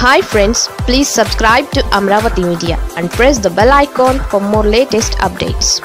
hi friends please subscribe to Amaravati media and press the bell icon for more latest updates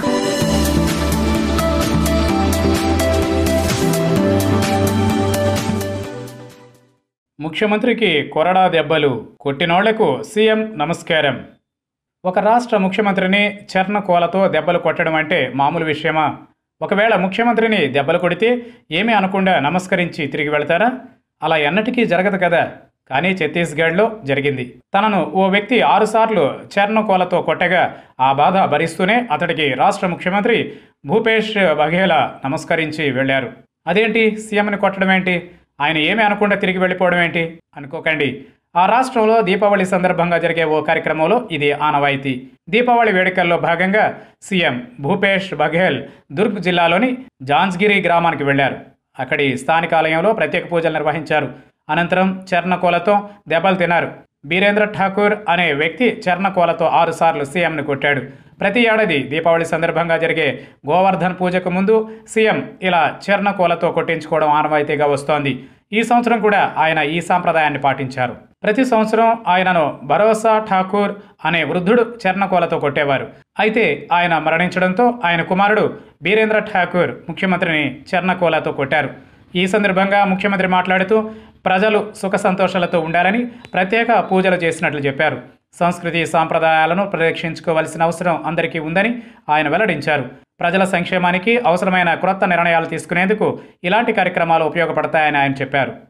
ముఖ్యమంత్రికి కొరడా దెబ్బలు కొట్టినోళ్లకు CM నమస్కారం ఒక రాష్ట్ర ముఖ్యమంత్రిని చర్ణకోలతో దెబ్బలు కొట్టడం అంటే మామూలు విషయమా ఒకవేళ ముఖ్యమంత్రిని దెబ్బలు కొడితే ఏమీ అనకుండా నమస్కరించి తిరిగి వెళ్తారా అలా ఎన్నటికీ జరగదు కదా కానీ ఛత్తీస్గఢ్లో జరిగింది తనను ఓ వ్యక్తి ఆరుసార్లు చర్ణకోలతో కొట్టగా ఆ బాధ భరిస్తూనే అతడికి రాష్ట్ర ముఖ్యమంత్రి భూపేష్ బఘేలా నమస్కరించి వెళ్ళారు అదేంటి సీఎంని కొట్టడం ఏంటి ఆయన ఏమీ అనకుండా తిరిగి వెళ్ళిపోవడం ఏంటి అనుకోకండి ఆ రాష్ట్రంలో దీపావళి సందర్భంగా జరిగే ఓ కార్యక్రమంలో ఇది ఆనవాయితీ దీపావళి వేడుకల్లో భాగంగా సీఎం భూపేష్ బఘేల్ దుర్గ్ జిల్లాలోని జాన్స్గిరి గ్రామానికి వెళ్లారు అక్కడి స్థానిక ఆలయంలో ప్రత్యేక పూజలు నిర్వహించారు అనంతరం చర్ణకోలతో దెబ్బలు తిన్నారు బీరేంద్ర ఠాకూర్ అనే వ్యక్తి చర్ణకోలతో ఆరుసార్లు సీఎంను కొట్టాడు ప్రతి ఏడాది దీపావళి సందర్భంగా జరిగే గోవర్ధన్ పూజకు ముందు సీఎం ఇలా చర్ణకోలతో కొట్టించుకోవడం ఆనవాయితీగా వస్తోంది ఈ సంవత్సరం కూడా ఆయన ఈ సాంప్రదాయాన్ని పాటించారు ప్రతి సంవత్సరం ఆయనను భరోసా ఠాకూర్ అనే వృద్ధుడు చర్ణకోలతో కొట్టేవారు అయితే ఆయన మరణించడంతో ఆయన కుమారుడు బీరేంద్ర ఠాకూర్ ముఖ్యమంత్రిని చర్ణకోలతో కొట్టారు ఈ సందర్భంగా ముఖ్యమంత్రి మాట్లాడుతూ ప్రజలు సుఖ సంతోషాలతో ఉండాలని ప్రత్యేక పూజలు చేసినట్లు చెప్పారు సంస్కృతి సాంప్రదాయాలను పరిరక్షించుకోవాల్సిన అవసరం అందరికీ ఉందని ఆయన వెల్లడించారు ప్రజల సంక్షేమానికి అవసరమైన క్రొత్త నిర్ణయాలు తీసుకునేందుకు ఇలాంటి కార్యక్రమాలు ఉపయోగపడతాయని ఆయన చెప్పారు